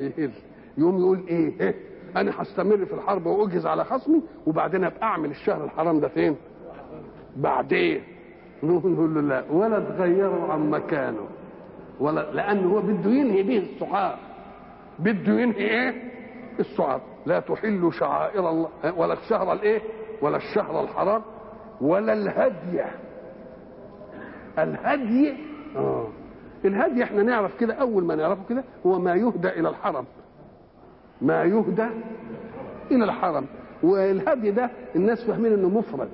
يهل يقوم يقول ايه, إيه؟ انا هستمر في الحرب واجهز على خصمي وبعدين ابقى اعمل الشهر الحرام ده فين بعدين نقول له لا ولا تغيروا عن مكانه ولا لانه هو بده ينهي به السعار بده ينهي ايه السعار لا تحلوا شعائر الله ولا الشهر الايه ولا الشهر الحرام ولا الهدي الهدي اه الهدي احنا نعرف كده اول ما نعرفه كده هو ما يهدى الى الحرم ما يهدى الى الحرم والهدي ده الناس فاهمين انه مفرد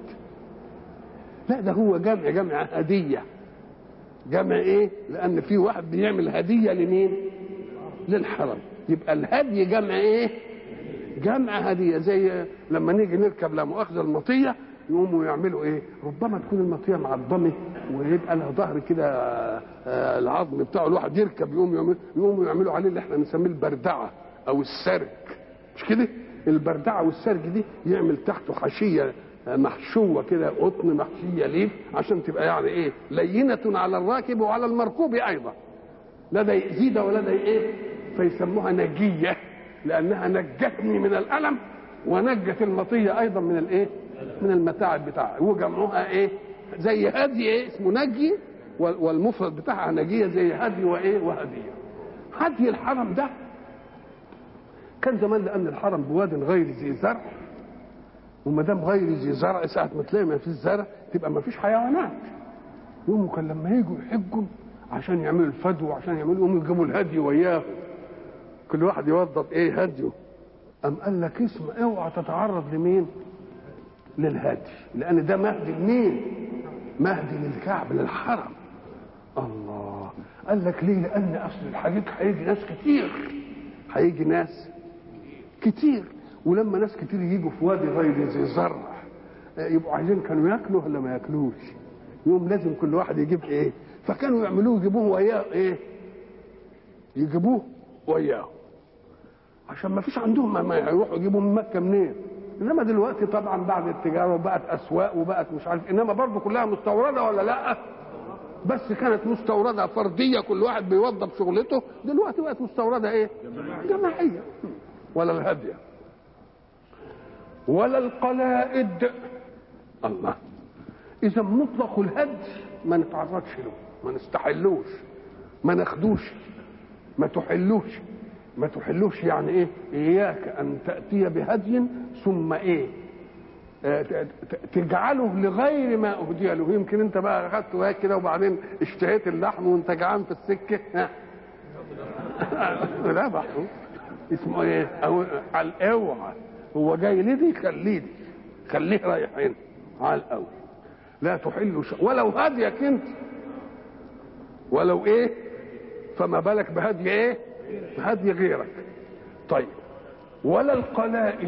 لا ده هو جمع جمع هديه جمع ايه لان في واحد بيعمل هديه لمين للحرم يبقى الهدي جمع ايه جمع هديه زي لما نيجي نركب لا مؤاخذه المطيه يقوموا يعملوا ايه ربما تكون المطيه معضمه ويبقى لها ظهر كده آه، العظم بتاعه الواحد يركب يقوم يعمل يقوموا يعملوا عليه اللي احنا بنسميه البردعه او السرج مش كده البردعه والسرج دي يعمل تحته حشيه آه، محشوه كده قطن محشيه ليه عشان تبقى يعني ايه لينه على الراكب وعلى المركوب ايضا لا ده يزيد ولا ده ايه فيسموها نجيه لانها نجتني من الالم ونجت المطيه ايضا من الايه من المتاعب بتاعها وجمعوها ايه زي هدي ايه اسمه نجي وال- والمفرد بتاعها نجيه زي هدي وايه وهديه هدي الحرم ده كان زمان لان الحرم بواد غير ذي زرع وما دام غير ذي زرع ساعه ما تلاقي ما فيش زرع تبقى ما فيش حيوانات يقوموا كان لما يجوا يحجوا عشان يعملوا الفدو وعشان يعملوا يقوموا يجيبوا الهدي وياهم كل واحد يوضب ايه هديه أم قال لك اسمع اوعى تتعرض لمين للهدي لان ده مهدي لمين مهدي للكعب للحرم الله قال لك ليه لان اصل الحديث هيجي ناس كتير هيجي ناس كتير ولما ناس كتير يجوا في وادي غير ذي زرع آه، يبقوا عايزين كانوا ياكلوا ولا ما ياكلوش يوم لازم كل واحد يجيب ايه فكانوا يعملوه يجيبوه وياه ايه يجيبوه وياه عشان ما فيش عندهم ما- ما يروحوا يجيبوا من مكه منين انما دلوقتي طبعا بعد التجاره وبقت اسواق وبقت مش عارف انما برضه كلها مستورده ولا لا بس كانت مستورده فرديه كل واحد بيوظف شغلته دلوقتي بقت مستورده ايه جماعيه ولا الهديه ولا القلائد الله اذا مطلق الهدي ما نتعرضش له ما نستحلوش ما ناخدوش ما تحلوش ما تحلوش يعني ايه اياك ان تاتي بهدي ثم ايه آه، ت- ت- تجعله لغير ما اهدي له يمكن انت بقى اخدته هيك كده وبعدين اشتهيت اللحم وانت جعان في السكه ها. لا بحثه اسمه ايه أو على الاوعى هو جاي لدي خليه دي خليه رايح هنا على الاول لا تحل ش... ولو هديك انت ولو ايه فما بالك بهدي ايه بهدي غيرك طيب ولا القلائد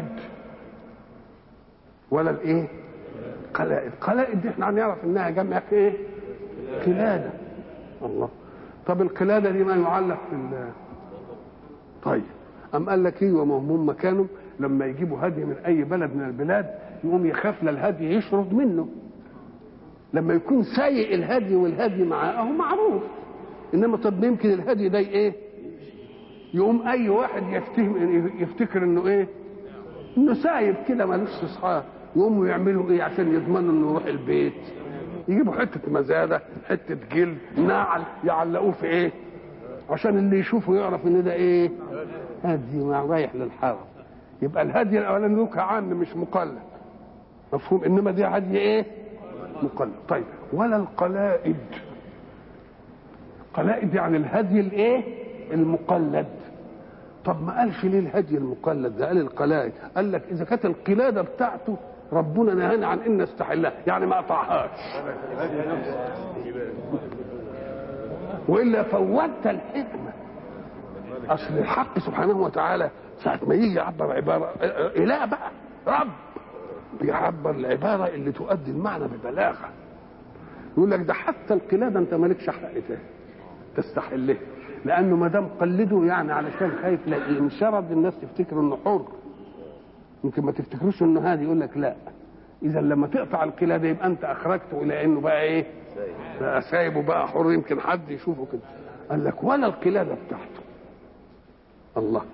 ولا الايه قلائد قلائد دي احنا هنعرف انها جمع ايه قلاده الله طب القلاده دي ما يعلق في ال- طيب أم قال لك ايوه ما هم كانوا لما يجيبوا هدي من اي بلد من البلاد يقوم يخاف للهدي يشرد منه لما يكون سايق الهدي والهدي معاه اهو معروف انما طب يمكن الهدي ده ايه يقوم اي واحد يفتهم يفتكر انه ايه انه سايب كده ملوش اصحاب يقوموا يعملوا ايه عشان يضمنوا انه يروح البيت يجيبوا حته مزاده حته جلد نعل يعلقوه في ايه عشان اللي يشوفه يعرف ان ده ايه هدي مع رايح للحرم يبقى الهدي الاولاني له عام مش مقلد مفهوم انما دي هدي ايه مقلد طيب ولا القلائد قلائد يعني الهدي الايه المقلد طب ما قالش ليه الهدي المقلد ده قال القلائد قال لك اذا كانت القلاده بتاعته ربنا نهانا عن ان نستحلها يعني ما قطعهاش والا فوتت الحكمه اصل الحق سبحانه وتعالى ساعه ما يجي يعبر عباره اله بقى رب بيعبر العباره اللي تؤدي المعنى ببلاغه يقول لك ده حتى القلاده انت مالكش حق ت- تستحلها لانه ما دام قلده يعني علشان خايف لا انشرد الناس تفتكر انه حر يمكن ما تفتكروش انه هادي يقول لك لا اذا لما تقطع القلاده يبقى انت اخرجته الى انه بقى ايه بقى سايبه بقى حر يمكن حد يشوفه كده قال لك ولا القلاده بتاعته الله